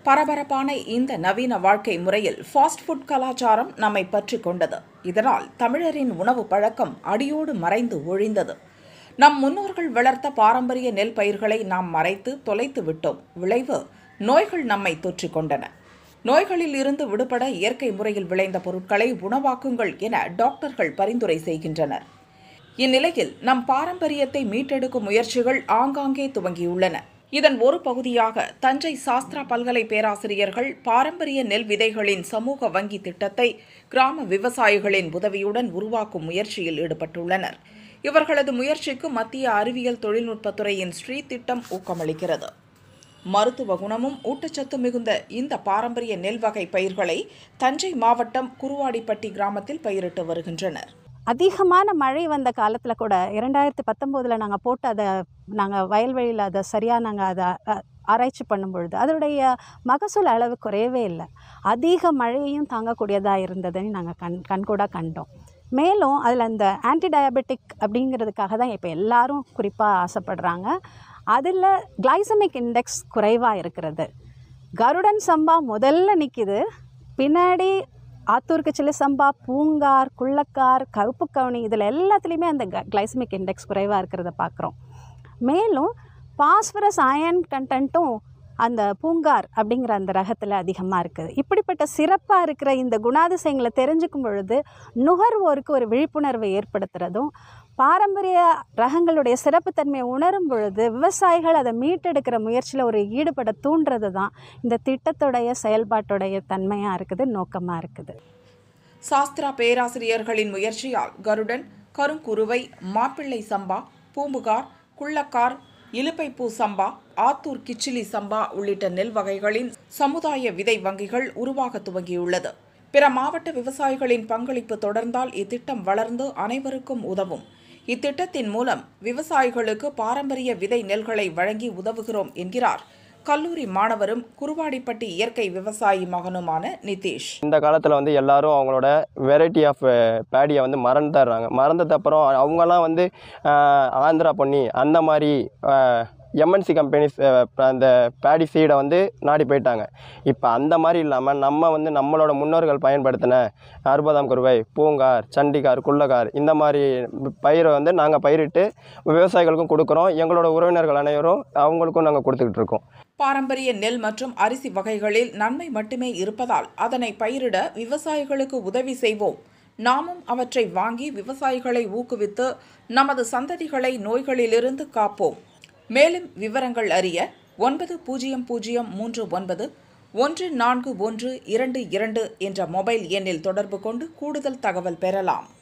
பரபரப்பான இந்த நவீன வாழ்க்கை முறையில் ஃபாஸ்ட் ஃபுட் கலாச்சாரம் நம்மை பற்றி கொண்டது இதனால் தமிழரின் உணவு பழக்கம் அடியோடு மறைந்து ஒழிந்தது நம் முன்னோர்கள் வளர்த்த பாரம்பரிய நெல் பயிர்களை நாம் மறைத்து தொலைத்து விட்டோம் விளைவு நோய்கள் நம்மை தொற்றிக் கொண்டன நோய்களில் இருந்து விடுபட இயற்கை முறையில் விளைந்த பொருட்களை உணவாக்குங்கள் என டாக்டர்கள் பரிந்துரை செய்கின்றனர் இந்நிலையில் நம் பாரம்பரியத்தை மீட்டெடுக்கும் முயற்சிகள் ஆங்காங்கே துவங்கியுள்ளன இதன் ஒரு பகுதியாக தஞ்சை சாஸ்திரா பல்கலை பேராசிரியர்கள் பாரம்பரிய நெல் விதைகளின் சமூக வங்கி திட்டத்தை கிராம விவசாயிகளின் உதவியுடன் உருவாக்கும் முயற்சியில் ஈடுபட்டுள்ளனர் இவர்களது முயற்சிக்கு மத்திய அறிவியல் தொழில்நுட்பத்துறையின் ஸ்ரீ திட்டம் ஊக்கமளிக்கிறது மருத்துவ குணமும் ஊட்டச்சத்து மிகுந்த இந்த பாரம்பரிய நெல் வகை பயிர்களை தஞ்சை மாவட்டம் குருவாடிப்பட்டி கிராமத்தில் பயிரிட்டு வருகின்றனர் அதிகமான மழை வந்த காலத்தில் கூட இரண்டாயிரத்தி பத்தொம்போதில் நாங்கள் போட்டு அதை நாங்கள் வயல்வெளியில் அதை சரியாக நாங்கள் அதை அ- ஆராய்ச்சி பண்ணும் பொழுது அதனுடைய மகசூல் அளவு குறையவே இல்லை அதிக மழையையும் தாங்கக்கூடியதாக இருந்ததுன்னு நாங்கள் கண் கண்கூடாக கண்டோம் மேலும் அதில் அந்த ஆன்டி டயபெட்டிக் அப்படிங்கிறதுக்காக தான் இப்போ எல்லாரும் குறிப்பாக ஆசைப்படுறாங்க அதில் கிளைசமிக் இண்டெக்ஸ் குறைவாக இருக்கிறது கருடன் சம்பா முதல்ல நிற்கிது பின்னாடி ஆத்தூருக்கு சில்லி சம்பா பூங்கார் குள்ளக்கார் கருப்பு கவுனி இதில் எல்லாத்துலேயுமே அந்த கிளைசமிக் இண்டெக்ஸ் குறைவாக இருக்கிறத பார்க்குறோம் மேலும் பாஸ்பரஸ் அயன் கண்டென்ட்டும் அந்த பூங்கார் அப்படிங்கிற அந்த ரகத்தில் அதிகமாக இருக்குது இப்படிப்பட்ட சிறப்பாக இருக்கிற இந்த குணாதிசயங்களை தெரிஞ்சுக்கும் பொழுது நுகர்வோருக்கு ஒரு விழிப்புணர்வை ஏற்படுத்துறதும் பாரம்பரிய ரகங்களுடைய சிறப்புத்தன்மையை உணரும் பொழுது விவசாயிகள் அதை மீட்டெடுக்கிற முயற்சியில் ஒரு ஈடுபட தூண்டுறது தான் இந்த திட்டத்துடைய செயல்பாட்டுடைய தன்மையாக இருக்குது நோக்கமாக இருக்குது சாஸ்திரா பேராசிரியர்களின் முயற்சியால் கருடன் கருங்குருவை மாப்பிள்ளை சம்பா பூம்புகார் குள்ளக்கார் இலுப்பைப்பூ சம்பா ஆத்தூர் கிச்சிலி சம்பா உள்ளிட்ட நெல் வகைகளின் சமுதாய விதை வங்கிகள் உருவாக துவங்கியுள்ளது பிற மாவட்ட விவசாயிகளின் பங்களிப்பு தொடர்ந்தால் இத்திட்டம் வளர்ந்து அனைவருக்கும் உதவும் இத்திட்டத்தின் மூலம் விவசாயிகளுக்கு பாரம்பரிய விதை நெல்களை வழங்கி உதவுகிறோம் என்கிறார் கல்லூரி மாணவரும் குருவாடிப்பட்டி இயற்கை விவசாயி மகனுமான நிதேஷ் இந்த காலத்தில் வந்து எல்லாரும் அவங்களோட வெரைட்டி ஆஃப் பேடியை வந்து மறந்துடுறாங்க மறந்தது அப்புறம் அவங்கெல்லாம் வந்து ஆஹ், ஆந்திரா பொன்னி அந்த மாதிரி எம்என்சி கம்பெனிஸ் அந்த பேடி சீடை வந்து நாடி போயிட்டாங்க இப்போ அந்த மாதிரி இல்லாமல் நம்ம வந்து நம்மளோட முன்னோர்கள் பயன்படுத்தின அறுபதாம் குருவை பூங்கார் சண்டிகார் குள்ளகார் இந்த மாதிரி பயிரை வந்து நாங்கள் பயிரிட்டு விவசாயிகளுக்கும் கொடுக்குறோம் எங்களோட உறவினர்கள் அனைவரும் அவங்களுக்கும் நாங்கள் கொடுத்துக்கிட்டு இருக்கோம் பாரம்பரிய நெல் மற்றும் அரிசி வகைகளில் நன்மை மட்டுமே இருப்பதால் அதனை பயிரிட விவசாயிகளுக்கு உதவி செய்வோம் நாமும் அவற்றை வாங்கி விவசாயிகளை ஊக்குவித்து நமது சந்ததிகளை நோய்களிலிருந்து காப்போம் மேலும் விவரங்கள் அறிய ஒன்பது பூஜ்ஜியம் பூஜ்ஜியம் மூன்று ஒன்பது ஒன்று நான்கு ஒன்று இரண்டு இரண்டு என்ற மொபைல் எண்ணில் தொடர்பு கொண்டு கூடுதல் தகவல் பெறலாம்